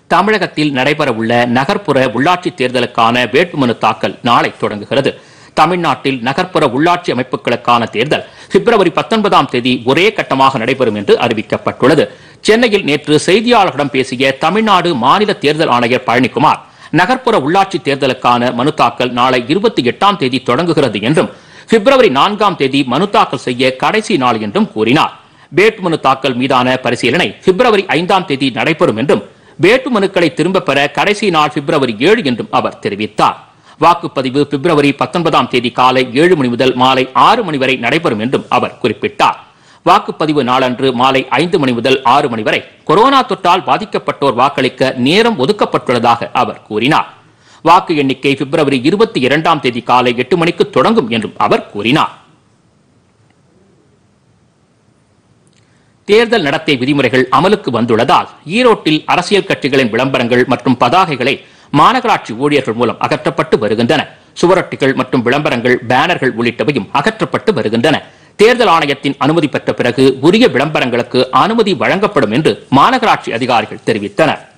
தமிழகத்தில் நடைபெறவுள்ள நகர்ப்புற உள்ளாட்சி தேர்தலுக்கான வேட்புமனு தாக்கல் நாளை தொடங்குகிறது தமிழ்நாட்டில் நகர்ப்புற உள்ளாட்சி அமைப்புகளுக்கான தேர்தல் பிப்ரவரி பத்தொன்பதாம் தேதி ஒரே கட்டமாக நடைபெறும் என்று அறிவிக்கப்பட்டுள்ளது சென்னையில் நேற்று செய்தியாளர்களிடம் பேசிய தமிழ்நாடு மாநில தேர்தல் ஆணையர் பழனிக்குமார் நகர்ப்புற உள்ளாட்சி தேர்தலுக்கான மனு தாக்கல் நாளை இருபத்தி எட்டாம் தேதி தொடங்குகிறது என்றும் பிப்ரவரி நான்காம் தேதி மனு தாக்கல் செய்ய கடைசி நாள் என்றும் கூறினார் வேட்புமனு தாக்கல் மீதான பரிசீலனை பிப்ரவரி ஐந்தாம் தேதி நடைபெறும் என்றும் வேட்புமனுக்களை திரும்பப் பெற கடைசி நாள் பிப்ரவரி ஏழு என்றும் அவர் தெரிவித்தார் வாக்குப்பதிவு பிப்ரவரி பத்தொன்பதாம் தேதி காலை ஏழு மணி முதல் மாலை ஆறு மணி வரை நடைபெறும் என்றும் அவர் குறிப்பிட்டார் வாக்குப்பதிவு நாளன்று மாலை ஐந்து மணி முதல் ஆறு மணி வரை கொரோனா தொற்றால் பாதிக்கப்பட்டோர் வாக்களிக்க நேரம் ஒதுக்கப்பட்டுள்ளதாக அவர் கூறினார் வாக்கு எண்ணிக்கை பிப்ரவரி இருபத்தி இரண்டாம் தேதி காலை எட்டு மணிக்கு தொடங்கும் என்றும் அவர் கூறினார் தேர்தல் நடத்தை விதிமுறைகள் அமலுக்கு வந்துள்ளதால் ஈரோட்டில் அரசியல் கட்சிகளின் விளம்பரங்கள் மற்றும் பதாகைகளை மாநகராட்சி ஊழியர்கள் மூலம் அகற்றப்பட்டு வருகின்றன சுவரொட்டிகள் மற்றும் விளம்பரங்கள் பேனர்கள் உள்ளிட்டவையும் அகற்றப்பட்டு வருகின்றன தேர்தல் ஆணையத்தின் அனுமதி பெற்ற பிறகு உரிய விளம்பரங்களுக்கு அனுமதி வழங்கப்படும் என்று மாநகராட்சி அதிகாரிகள் தெரிவித்தனர்